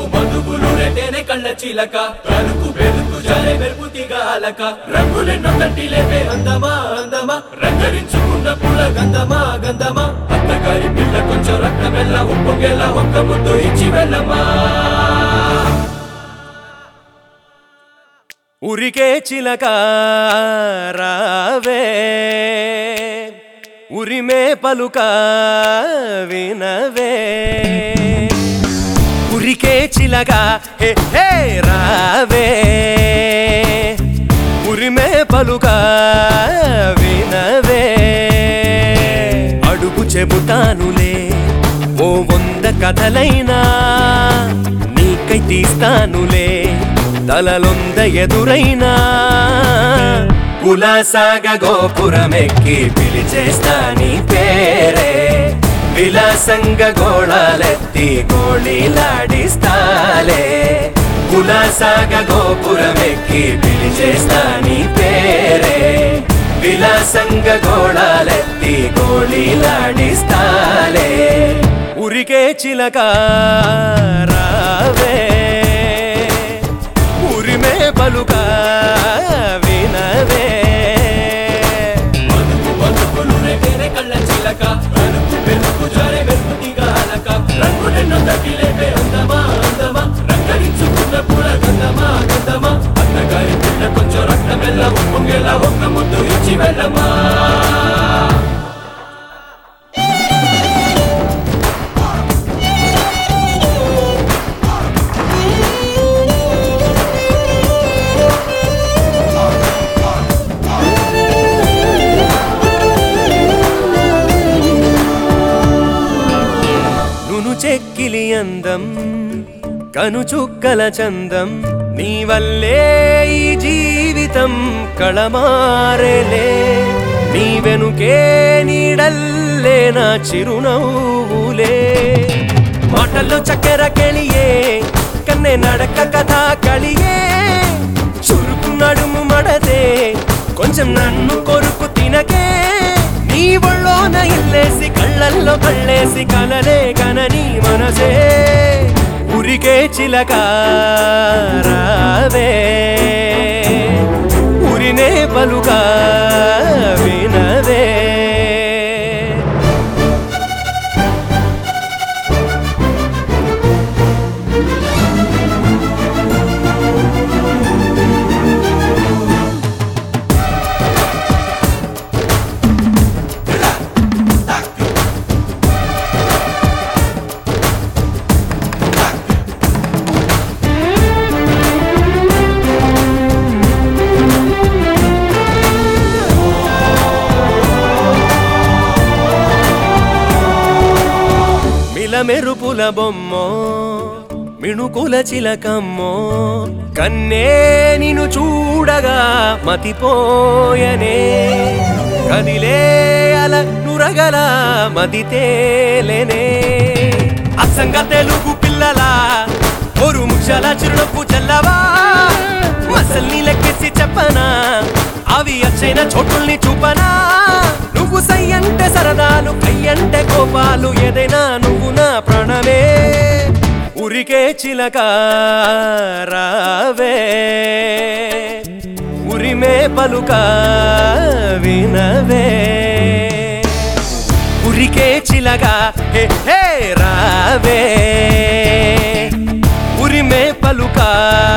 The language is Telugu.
మధుగులు రెటేనే కళ్ళ చీలక తలుపు బెరుకు జారే మెరుపు తీగాలక రంగులెన్నో తట్టి లేపే అందమా అందమా రంగరించుకున్న పూల గంధమా గంధమా అత్తగారి పిల్ల కొంచెం రక్త మెల్ల ఉప్పొంగేలా ఒక్క ముద్దు ఇచ్చి వెళ్ళమ్మా ఉరికే చిలక రావే ఉరిమే పలుక వినవే ఉరికే చిలక హే హే రావే ఉరిమే పలుక వినవే అడుగు చెబుతానులే ఓ వంద కథలైనా నీకై తీస్తానులే తలలొంద ఎదురైనా కులాసాగ గోపురమెక్కి పిలిచేస్తా నీ పేరే విలాసంగ గోళాలెత్తి గోళీలాడిస్తాలే కులాసాగ గోపురమెక్కి పిలిచేస్తా నీ పేరే విలాసంగ గోళాలెత్తి గోళీలాడిస్తాలే ఉరికే చిలక రావే ఉరిమే పలుక వినవే మధుకు మధుకులు రెటేనే కళ్ళ చీలక తలుపు బెరుకు జారే మెరుపు తీగాలక రంగులెన్నో తట్టి లేపే అందమా అందమా రంగరించుకున్న పూల గంధమా గంధమా అత్తగారి పిల్ల కొంచెం రక్త మెల్ల ఉప్పొంగేలా ఒక్క ముద్దు ఇచ్చి వెళ్ళమ్మా నును చెక్కిలి అందం కను చుక్కల చందం నీ వల్లే ఈ జీవితం కళమారేలే నీ వెనుకే నీడల్లే నా చిరునవ్వులే మాటల్లో చక్కెర కెళియే కన్నె నడక కథ కలియే చురుకు నడుము మడదే కొంచెం నన్ను కొరుకు తినకే నీ ఒళ్ళోన ఇల్లేసి కళ్ళల్లో కళ్ళేసి కలలే కనని మనసే ఉరికే చిలక రావే ఉరినే పలుక వినవే మిలమెరుపుల బొమ్మో మిణుకుల చిలకమ్మో కన్నే నిన్ను చూడగా మతిపోయనే కదిలే అల నురగల మది తేలెనే అసంగ తెలుగు పిల్లల ఒరు ముక్షల చిరునవ్వు చల్లవా మసల్ని లెక్కేసి చెప్పనా అవి అచ్చైన చోటుల్ని చూపనా నువ్వు సై అంటే సరదాలు కై అంటే కోపాలు ఏదైనా నువ్వు నా ప్రాణమే ఉరికే చిలక రావే ఉరిమే పలుక వినవే ఉరికే చిలక హే హే రావే ఉరిమే పలుక